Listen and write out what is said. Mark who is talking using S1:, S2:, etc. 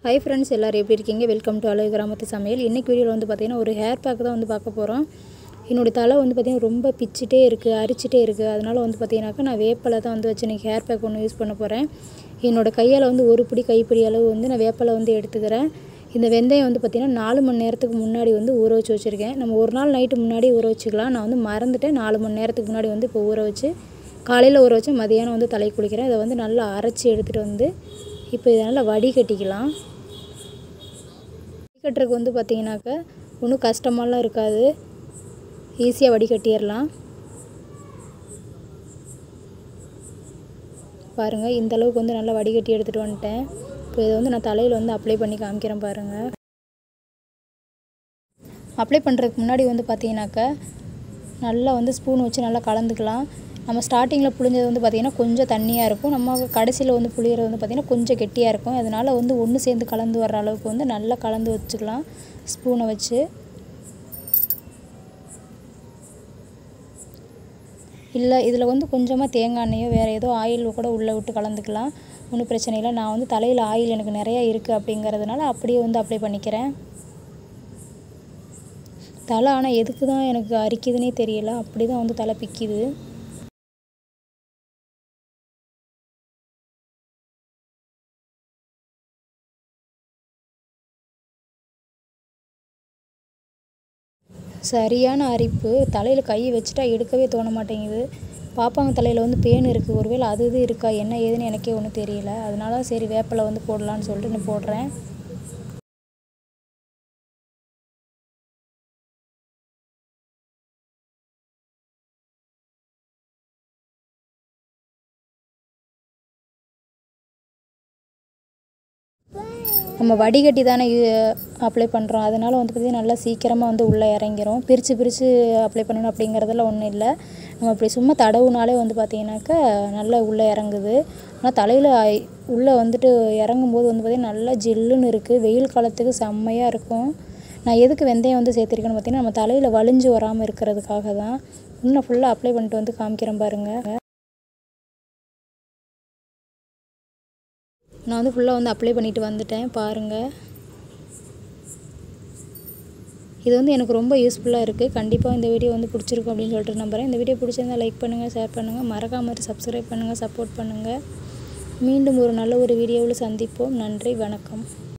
S1: hi friends எல்லோரும் எப்படி இருக்கீங்க வெல்கம் டு அழகு கிராமத்து சமையல் இன்றைக்கி வீடியோவில் வந்து பார்த்திங்கன்னா ஒரு ஹேர் பேக் தான் வந்து பார்க்க போகிறோம் என்னோடய தலை வந்து பார்த்திங்கன்னா ரொம்ப பிச்சிட்டே இருக்குது அரிச்சிட்டே இருக்குது அதனால் வந்து பார்த்திங்கனாக்கா நான் வேப்பலை தான் வந்து வச்சு இன்றைக்கி ஹேர் பேக் ஒன்று யூஸ் பண்ண போகிறேன் என்னோடய கையால் வந்து ஒரு பிடி கைப்பிடி அளவு வந்து நான் வேப்பலை வந்து எடுத்துக்கிறேன் இந்த வெந்தயம் வந்து பார்த்திங்கன்னா நாலு மணி நேரத்துக்கு முன்னாடி வந்து ஊற வச்சு வச்சுருக்கேன் நம்ம ஒரு நாள் நைட்டு முன்னாடி ஊற வச்சுக்கலாம் நான் வந்து மறந்துட்டேன் நாலு மணி நேரத்துக்கு முன்னாடி வந்து இப்போ ஊற வச்சு காலையில் ஊற வச்சு மதியானம் வந்து தலை குளிக்கிறேன் இதை வந்து நல்லா அரைச்சி எடுத்துகிட்டு வந்து இப்போ இதை நல்லா வடிகட்டிக்கலாம் வடிகட்டுறதுக்கு வந்து பார்த்திங்கனாக்கா ஒன்றும் கஷ்டமாலாம் இருக்காது ஈஸியாக வடிகட்டிடலாம் பாருங்கள் இந்த அளவுக்கு வந்து நல்லா வடிகட்டி எடுத்துகிட்டு வந்துட்டேன் இப்போ இதை வந்து நான் தலையில் வந்து அப்ளை பண்ணி காமிக்கிறேன் பாருங்கள் அப்ளை பண்ணுறதுக்கு முன்னாடி வந்து பார்த்தீங்கன்னாக்கா நல்லா வந்து ஸ்பூன் வச்சு நல்லா கலந்துக்கலாம் நம்ம ஸ்டார்டிங்கில் புழிஞ்சது வந்து பார்த்திங்கன்னா கொஞ்சம் தண்ணியாக இருக்கும் நம்ம கடைசியில் வந்து புளியறது வந்து பார்த்திங்கன்னா கொஞ்சம் கெட்டியாக இருக்கும் அதனால் வந்து ஒன்று சேர்ந்து கலந்து வர்ற அளவுக்கு வந்து நல்லா கலந்து வச்சுக்கலாம் ஸ்பூனை வச்சு இல்லை இதில் வந்து கொஞ்சமாக தேங்காய் எண்ணெயோ வேறு ஏதோ ஆயில் கூட உள்ளே விட்டு கலந்துக்கலாம் ஒன்றும் பிரச்சனை இல்லை நான் வந்து தலையில் ஆயில் எனக்கு நிறையா இருக்குது அப்படிங்கிறதுனால அப்படியே வந்து அப்ளை பண்ணிக்கிறேன் தலை ஆனால் எதுக்கு தான் எனக்கு அரிக்குதுன்னே தெரியல அப்படி தான் வந்து தலை பிக்குது சரியான அரிப்பு தலையில் கையை வச்சுட்டா எடுக்கவே தோண மாட்டேங்குது பாப்பாங்க தலையில் வந்து பேன் இருக்குது ஒருவேளை அது இது இருக்கா என்ன ஏதுன்னு எனக்கே ஒன்றும் தெரியல அதனால சரி வேப்பிலை வந்து போடலான்னு சொல்லிட்டு நான் போடுறேன் நம்ம வடிகட்டி தானே அப்ளை பண்ணுறோம் அதனால் வந்து பார்த்திங்கன்னா நல்லா சீக்கிரமாக வந்து உள்ளே இறங்கிரும் பிரித்து பிரித்து அப்ளை பண்ணணும் அப்படிங்கிறதெல்லாம் ஒன்றும் இல்லை நம்ம அப்படி சும்மா தடவுனாலே வந்து பார்த்திங்கனாக்கா நல்லா உள்ளே இறங்குது ஆனால் தலையில் உள்ளே வந்துட்டு இறங்கும்போது வந்து பார்த்திங்கன்னா நல்லா ஜில்லுன்னு இருக்குது வெயில் காலத்துக்கு செம்மையாக இருக்கும் நான் எதுக்கு வெந்தயம் வந்து சேர்த்துருக்கேன்னு பார்த்திங்கன்னா நம்ம தலையில் வலிஞ்சு வராமல் இருக்கிறதுக்காக தான் இன்னும் ஃபுல்லாக அப்ளை பண்ணிட்டு வந்து காமிக்கிறேன் பாருங்கள் நான் வந்து ஃபுல்லாக வந்து அப்ளை பண்ணிவிட்டு வந்துட்டேன் பாருங்கள் இது வந்து எனக்கு ரொம்ப யூஸ்ஃபுல்லாக இருக்குது கண்டிப்பாக இந்த வீடியோ வந்து பிடிச்சிருக்கும் அப்படின்னு சொல்லிட்டு நம்புகிறேன் இந்த வீடியோ பிடிச்சிருந்தால் லைக் பண்ணுங்கள் ஷேர் பண்ணுங்கள் மறக்காமல் சப்ஸ்கிரைப் பண்ணுங்கள் சப்போர்ட் பண்ணுங்கள் மீண்டும் ஒரு நல்ல ஒரு வீடியோவில் சந்திப்போம் நன்றி வணக்கம்